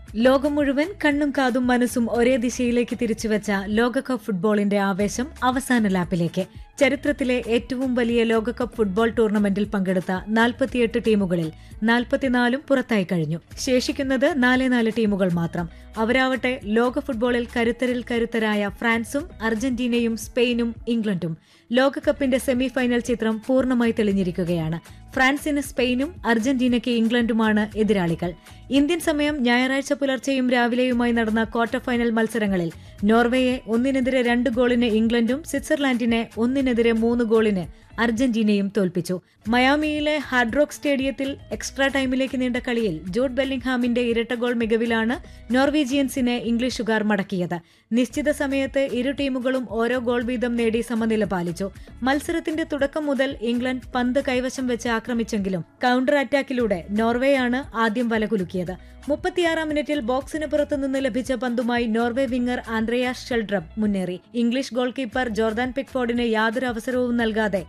ലോകം മുഴുവൻ കണ്ണും കാതും മനസ്സും ഒരേ ദിശയിലേക്ക് തിരിച്ചുവെച്ച ലോകകപ്പ് ഫുട്ബോളിന്റെ ആവേശം അവസാന ലാപ്പിലേക്ക് ചരിത്രത്തിലെ ഏറ്റവും വലിയ ലോകകപ്പ് ഫുട്ബോൾ ടൂർണമെന്റിൽ പങ്കെടുത്ത നാൽപ്പത്തിയെട്ട് ടീമുകളിൽ നാൽപ്പത്തിനാലും പുറത്തായി കഴിഞ്ഞു ശേഷിക്കുന്നത് നാല് നാല് ടീമുകൾ മാത്രം അവരാവട്ടെ ലോക ഫുട്ബോളിൽ കരുത്തരിൽ കരുത്തരായ ഫ്രാൻസും അർജന്റീനയും സ്പെയിനും ഇംഗ്ലണ്ടും ലോകകപ്പിന്റെ സെമിഫൈനൽ ചിത്രം പൂർണ്ണമായി തെളിഞ്ഞിരിക്കുകയാണ് ഫ്രാൻസിന് സ്പെയിനും അർജന്റീനയ്ക്ക് ഇംഗ്ലണ്ടുമാണ് എതിരാളികൾ ഇന്ത്യൻ സമയം ഞായറാഴ്ച പുലർച്ചെയും രാവിലെയുമായി നടന്ന ക്വാർട്ടർ ഫൈനൽ മത്സരങ്ങളിൽ നോർവേയെ ഒന്നിനെതിരെ രണ്ട് ഗോളിന് ഇംഗ്ലണ്ടും സ്വിറ്റ്സർലാൻഡിനെ ഒന്നിനെതിരെ മൂന്ന് ഗോളിന് അർജന്റീനയും തോൽപ്പിച്ചു മയാമിയിലെ ഹാർഡ്രോക്ക് സ്റ്റേഡിയത്തിൽ എക്സ്ട്രാ ടൈമിലേക്ക് നീണ്ട കളിയിൽ ജൂഡ് ബെല്ലിംഗ്ഹാമിന്റെ ഇരട്ട ഗോൾ മികവിലാണ് നോർവീജിയൻസിനെ ഇംഗ്ലീഷുകാർ മടക്കിയത് നിശ്ചിത സമയത്ത് ഇരു ടീമുകളും ഓരോ ഗോൾ വീതം നേടി സമനില പാലിച്ചു മത്സരത്തിന്റെ തുടക്കം മുതൽ ഇംഗ്ലണ്ട് പന്ത് കൈവശം വെച്ച് ആക്രമിച്ചെങ്കിലും കൗണ്ടർ അറ്റാക്കിലൂടെ നോർവേയാണ് ആദ്യം വലകുലുക്കിയത് മുപ്പത്തിയാറാം മിനിറ്റിൽ ബോക്സിന് പുറത്തുനിന്ന് ലഭിച്ച പന്തുമായി നോർവേ വിംഗർ ആന്ത്രയാസ് ഷെൽഡ്രബ് മുന്നേറി ഇംഗ്ലീഷ് ഗോൾ കീപ്പർ ജോർദാൻ പിക്ഫോർഡിന് യാതൊരു അവസരവും നൽകാതെ